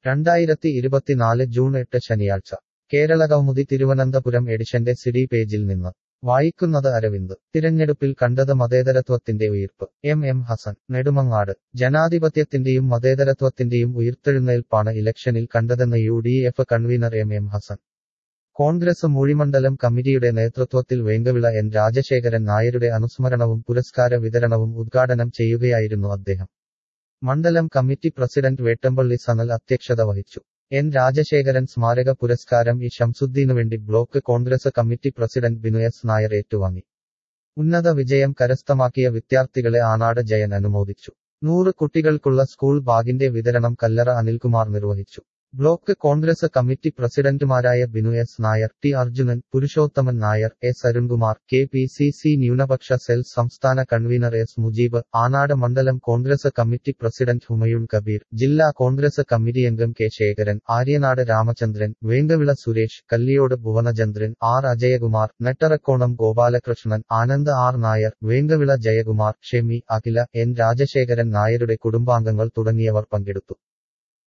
രണ്ടായിരത്തി ഇരുപത്തിനാല് ജൂൺ എട്ട് ശനിയാഴ്ച കേരള കൗമുദി തിരുവനന്തപുരം എഡിഷന്റെ സിഡി പേജിൽ നിന്ന് വായിക്കുന്നത് അരവിന്ദ് തിരഞ്ഞെടുപ്പിൽ കണ്ടത് മതേതരത്വത്തിന്റെ ഉയിർപ്പ് എം എം ഹസൻ നെടുമങ്ങാട് ജനാധിപത്യത്തിന്റെയും മതേതരത്വത്തിന്റെയും ഉയിർത്തെഴുന്നേൽപ്പാണ് ഇലക്ഷനിൽ കണ്ടതെന്ന് U D F convener M M Hasan Congress മൂഴിമണ്ഡലം കമ്മിറ്റിയുടെ നേതൃത്വത്തിൽ വേങ്കവിള എൻ രാജശേഖരൻ നായരുടെ അനുസ്മരണവും പുരസ്കാര വിതരണവും ഉദ്ഘാടനം ചെയ്യുകയായിരുന്നു അദ്ദേഹം മണ്ഡലം കമ്മിറ്റി പ്രസിഡന്റ് വേട്ടമ്പള്ളി സനൽ അധ്യക്ഷത വഹിച്ചു എൻ രാജശേഖരൻ സ്മാരക പുരസ്കാരം ഇ ഷംസുദ്ദീനുവേണ്ടി block Congress committee president Binuyas Nair ഏറ്റുവാങ്ങി ഉന്നത വിജയം കരസ്ഥമാക്കിയ വിദ്യാർത്ഥികളെ ആനാട് ജയൻ അനുമോദിച്ചു നൂറ് കുട്ടികൾക്കുള്ള സ്കൂൾ ബാഗിന്റെ വിതരണം കല്ലറ അനിൽകുമാർ നിർവഹിച്ചു ബ്ലോക്ക് കോൺഗ്രസ് കമ്മിറ്റി പ്രസിഡന്റുമാരായ Binu S Nair T Arjunan Purushothaman Nair S Arunkumar K P C C ന്യൂനപക്ഷ സെൽ സംസ്ഥാന കൺവീനർ എസ് മുജീബ് ആനാട് മണ്ഡലം കോൺഗ്രസ് കമ്മിറ്റി പ്രസിഡന്റ് ഹുമയൂൺ കബീർ ജില്ലാ കോൺഗ്രസ് കമ്മിറ്റി അംഗം K Sekharan Aryanad Ramachandran Venkavila Suresh Kalliyode Bhuvanachandran R Ajayakumar Nettarakkonam Gopalakrishnan Anand R Nair Venkavila Jayakumar Shemi Akhila N Rajasekharan നായരുടെ കുടുംബാംഗങ്ങൾ തുടങ്ങിയവർ പങ്കെടുത്തു